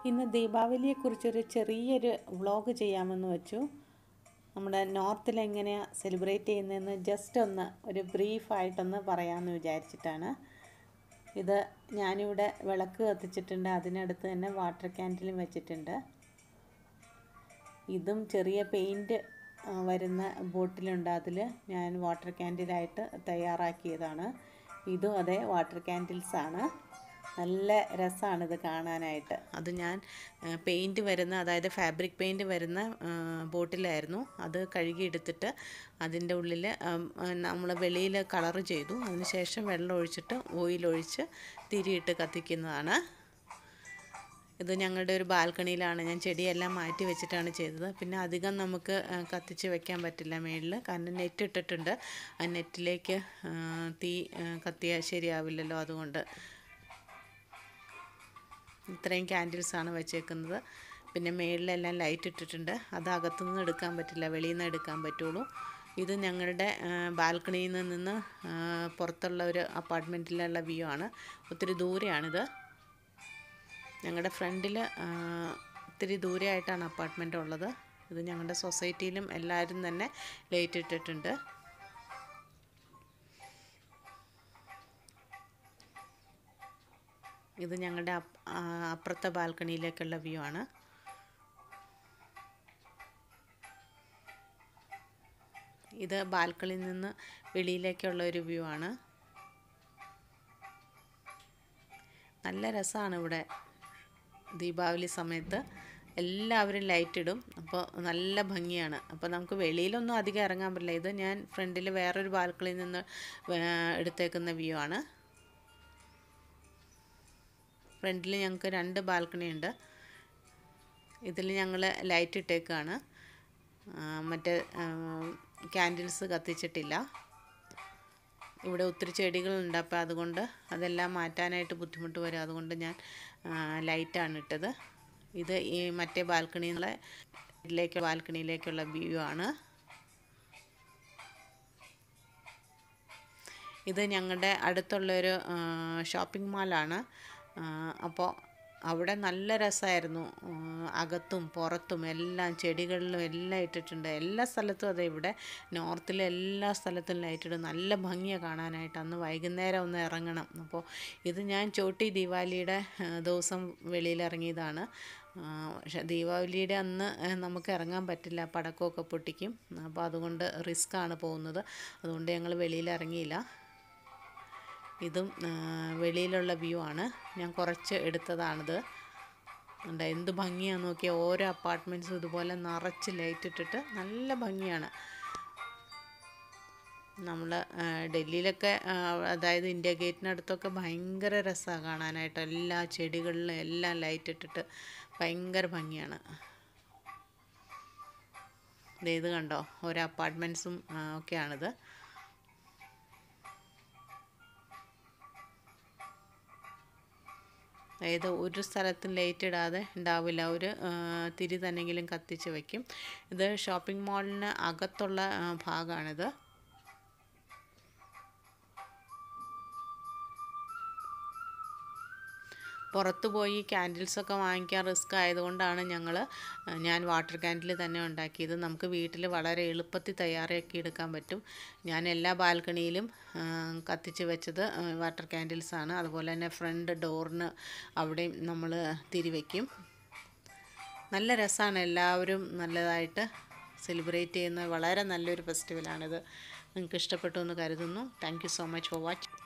ഇന്ന് ദീപാവലിയെക്കുറിച്ചൊരു ചെറിയൊരു വ്ളോഗ് ചെയ്യാമെന്ന് വെച്ചു നമ്മുടെ നോർത്തിൽ എങ്ങനെയാണ് സെലിബ്രേറ്റ് ചെയ്യുന്നതെന്ന് ജസ്റ്റ് ഒന്ന് ഒരു ബ്രീഫായിട്ടൊന്ന് പറയാമെന്ന് വിചാരിച്ചിട്ടാണ് ഇത് ഞാനിവിടെ വിളക്ക് കത്തിച്ചിട്ടുണ്ട് അതിനടുത്ത് തന്നെ വാട്ടർ ക്യാൻഡിലും വെച്ചിട്ടുണ്ട് ഇതും ചെറിയ പെയിൻറ്റ് വരുന്ന ബോട്ടിലുണ്ട് അതിൽ ഞാൻ വാട്ടർ ക്യാൻഡിലായിട്ട് തയ്യാറാക്കിയതാണ് ഇതും അതെ വാട്ടർ ക്യാൻഡിൽസ് ആണ് നല്ല രസമാണിത് കാണാനായിട്ട് അത് ഞാൻ പെയിൻറ്റ് വരുന്ന അതായത് ഫാബ്രിക് പെയിൻറ്റ് വരുന്ന ബോട്ടിലായിരുന്നു അത് കഴുകിയെടുത്തിട്ട് അതിൻ്റെ ഉള്ളിൽ നമ്മൾ വെളിയിൽ കളറ് ചെയ്തു അതിനുശേഷം വെള്ളം ഒഴിച്ചിട്ട് ഓയിൽ ഒഴിച്ച് തിരിയിട്ട് കത്തിക്കുന്നതാണ് ഇത് ഞങ്ങളുടെ ഒരു ബാൽക്കണിയിലാണ് ഞാൻ ചെടിയെല്ലാം മാറ്റി വെച്ചിട്ടാണ് ചെയ്തത് പിന്നെ അധികം നമുക്ക് കത്തിച്ച് വെക്കാൻ പറ്റില്ല മേളിൽ കാരണം നെറ്റ് ഇട്ടിട്ടുണ്ട് ആ നെറ്റിലേക്ക് തീ കത്തിയാൽ ശരിയാവില്ലല്ലോ അതുകൊണ്ട് ഇത്രയും ക്യാൻഡിൽസാണ് വെച്ചേക്കുന്നത് പിന്നെ മേളിലെല്ലാം ലൈറ്റ് ഇട്ടിട്ടുണ്ട് അത് അകത്തുനിന്ന് എടുക്കാൻ പറ്റില്ല വെളിയിൽ നിന്ന് എടുക്കാൻ പറ്റുള്ളൂ ഇത് ഞങ്ങളുടെ ബാൽക്കണിയിൽ നിന്ന് പുറത്തുള്ള ഒരു അപ്പാർട്ട്മെൻറ്റിലുള്ള വ്യൂ ആണ് ഒത്തിരി ദൂരെയാണിത് ഞങ്ങളുടെ ഫ്രണ്ടിൽ ഇത്തിരി ദൂരെയായിട്ടാണ് അപ്പാർട്ട്മെൻ്റ് ഉള്ളത് ഇത് ഞങ്ങളുടെ സൊസൈറ്റിയിലും എല്ലാവരും തന്നെ ലൈറ്റ് ഇട്ടിട്ടുണ്ട് ഇത് ഞങ്ങളുടെ അപ്പുറത്തെ ബാൽക്കണിയിലേക്കുള്ള വ്യൂ ആണ് ഇത് ബാൽക്കണിയിൽ നിന്ന് വെളിയിലേക്കുള്ള ഒരു വ്യൂ ആണ് നല്ല രസമാണ് ഇവിടെ ദീപാവലി സമയത്ത് എല്ലാവരും ലൈറ്റ് ഇടും അപ്പോൾ നല്ല ഭംഗിയാണ് അപ്പോൾ നമുക്ക് വെളിയിലൊന്നും അധികം ഇറങ്ങാൻ പറ്റില്ല ഇത് ഞാൻ ഫ്രണ്ടിൽ വേറൊരു ബാൽക്കണിയിൽ നിന്ന് എടുത്തേക്കുന്ന വ്യൂ ആണ് ഫ്രണ്ടിൽ ഞങ്ങൾക്ക് രണ്ട് ബാൽക്കണി ഉണ്ട് ഇതിൽ ഞങ്ങൾ ലൈറ്റ് ഇട്ടേക്കാണ് മറ്റേ ക്യാൻഡിൽസ് കത്തിച്ചിട്ടില്ല ഇവിടെ ഒത്തിരി ചെടികളുണ്ട് അപ്പോൾ അതുകൊണ്ട് അതെല്ലാം മാറ്റാനായിട്ട് ബുദ്ധിമുട്ട് വരും അതുകൊണ്ട് ഞാൻ ലൈറ്റാണ് ഇട്ടത് ഇത് ഈ മറ്റേ ബാൽക്കണിയിലെ ഇതിലേക്ക് ബാൽക്കണിയിലേക്കുള്ള വ്യൂ ആണ് ഇത് ഞങ്ങളുടെ അടുത്തുള്ളൊരു ഷോപ്പിംഗ് മാളാണ് അപ്പോൾ അവിടെ നല്ല രസമായിരുന്നു അകത്തും പുറത്തും എല്ലാം ചെടികളിലും എല്ലാം ഇട്ടിട്ടുണ്ട് എല്ലാ സ്ഥലത്തും അതെ ഇവിടെ നോർത്തിലെ എല്ലാ സ്ഥലത്തും ലൈറ്റ് ഇടും നല്ല ഭംഗിയാണ് കാണാനായിട്ട് അന്ന് വൈകുന്നേരം ഒന്ന് ഇറങ്ങണം അപ്പോൾ ഇത് ഞാൻ ചോട്ടി ദീപാവലിയുടെ ദിവസം വെളിയിലിറങ്ങിയതാണ് പക്ഷെ ദീപാവലിയുടെ അന്ന് നമുക്ക് ഇറങ്ങാൻ പറ്റില്ല പടക്കമൊക്കെ പൊട്ടിക്കും അപ്പോൾ അതുകൊണ്ട് റിസ്ക്കാണ് പോകുന്നത് അതുകൊണ്ട് ഞങ്ങൾ വെളിയിൽ ഇറങ്ങിയില്ല ഇതും വെളിയിലുള്ള വ്യൂ ആണ് ഞാൻ കുറച്ച് എടുത്തതാണിത് ഉണ്ട് എന്ത് ഭംഗിയാണെന്ന് നോക്കിയാൽ ഓരോ അപ്പാർട്ട്മെൻറ്റ്സും ഇതുപോലെ നിറച്ച് ലൈറ്റ് ഇട്ടിട്ട് നല്ല ഭംഗിയാണ് നമ്മൾ ഡൽഹിയിലൊക്കെ അതായത് ഇന്ത്യ ഗേറ്റിനടുത്തൊക്കെ ഭയങ്കര രസമാണ് കാണാനായിട്ട് എല്ലാ ചെടികളിലും എല്ലാം ലൈറ്റ് ഇട്ടിട്ട് ഭയങ്കര ഭംഗിയാണ് ഇത് കണ്ടോ ഓരോ അപ്പാർട്ട്മെൻറ്റ്സും ഒക്കെയാണിത് അതായത് ഒരു സ്ഥലത്തും ലൈറ്റ് ഇടാതെ ഉണ്ടാവില്ല ഒരു തിരി തന്നെങ്കിലും കത്തിച്ച് വയ്ക്കും ഇത് ഷോപ്പിംഗ് മാളിന് അകത്തുള്ള ഭാഗമാണിത് പുറത്ത് പോയി ക്യാൻഡിൽസൊക്കെ വാങ്ങിക്കാൻ റിസ്ക് ആയതുകൊണ്ടാണ് ഞങ്ങൾ ഞാൻ വാട്ടർ ക്യാൻഡിൽ തന്നെ ഉണ്ടാക്കിയത് നമുക്ക് വീട്ടിൽ വളരെ എളുപ്പത്തിൽ തയ്യാറാക്കി എടുക്കാൻ പറ്റും ഞാൻ എല്ലാ ബാൽക്കണിയിലും കത്തിച്ച് വെച്ചത് വാട്ടർ ക്യാൻഡിൽസാണ് അതുപോലെ തന്നെ ഫ്രണ്ട് ഡോറിന് അവിടെയും നമ്മൾ തിരിവയ്ക്കും നല്ല രസമാണ് എല്ലാവരും നല്ലതായിട്ട് സെലിബ്രേറ്റ് ചെയ്യുന്ന വളരെ നല്ലൊരു ഫെസ്റ്റിവലാണിത് നിങ്ങൾക്ക് ഇഷ്ടപ്പെട്ടു എന്ന് കരുതുന്നു thank you so much for watch